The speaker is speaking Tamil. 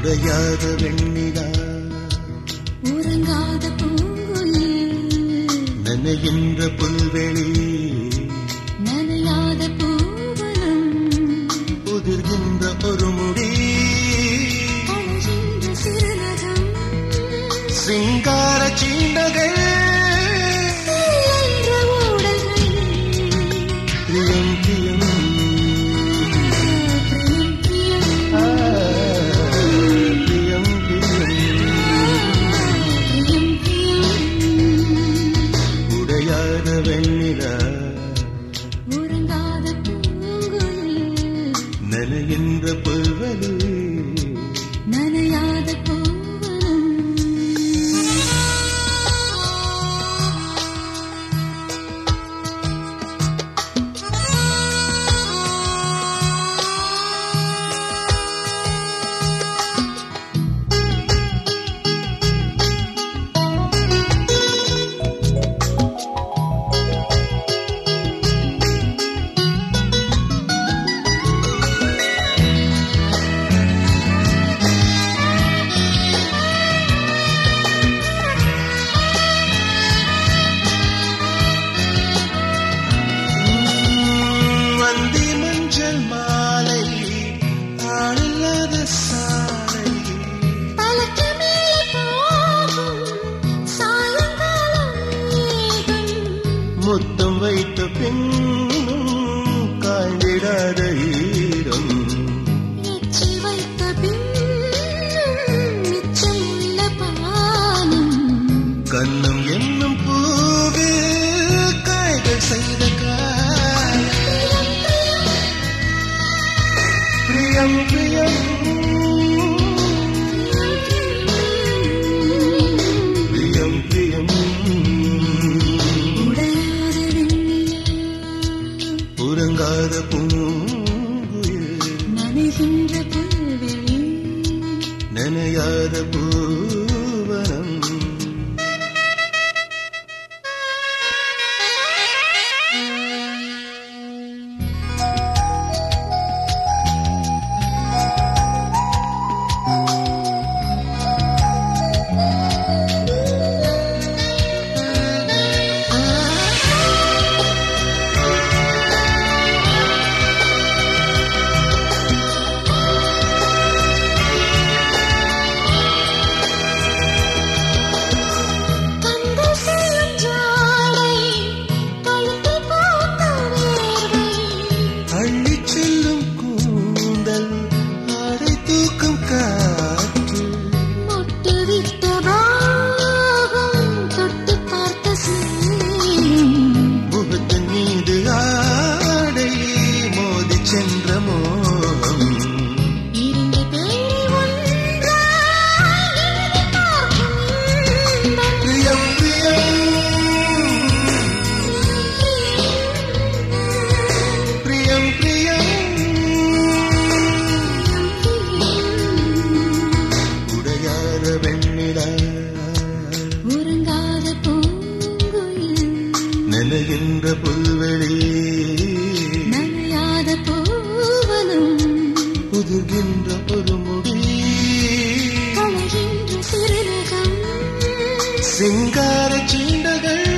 உடையாத வெண்ணிலா உறங்காத பூங்குயில் நனைகின்ற புல்வெளி நனையாத பூவனம் உதிர்கின்ற ஒரு முடி அழகின்ற சிறுநகம் சிங்கார சீண்டகள் என்ற ஊடல்கள் பிரியம் பிரியம் பிரியம் பிரியம் ஆ, பிரியம் பிரியம் பிரியம் பிரியம் உடையாத வெண்ணிலா உறங்காத பூங்குயில் நனைகின்ற புல்வெளி நனையாத பூவனம் வந்தி மஞ்சள் மாலை ஆளில்லாத சாலை பலக்கு மேலே போகும் சாயங்காலம் மேகம் முத்தம் வைத்த பின்னும் காய்ந்திடாத ஈரம் எச்சி வைத்த பின்னும் மிச்சம் உள்ள பானம் கண்ணம் என்னும் பூவில் காய்கள் செய்த காய் பிரியம் பிரியம் பிரியம் பிரியம் உடையாத வெண்ணிலா உறங்காத பூங்குயில் நனைகின்ற புல்வெளி நனையாத பூவனம் கண்கள் செய்யும் ஜாடை கழுத்தில் பூத்த வேர்வை அள்ளிச் செல்லும் கூந்தல் ஆடை தூக்கும் காற்று மொட்டு விட்ட பாகம் தொட்டு பார்த்த சேரும் முகத்தின் மீது ஆடை மோதி சென்ற மோகம் இரண்டு பேரை ஒன்றாய் எழுதி பார்க்கும் இன்பம். பிரியம் பிரியம் பிரியம் உடையாத வெண்ணிலா உறங்காத பூங்குயில் நனைகின்ற புல்வெளி நனையாத பூவனம் உதிர்கின்ற ஒரு முடி களைகின்ற சிறுநகம் சிங்கார சீண்டகள்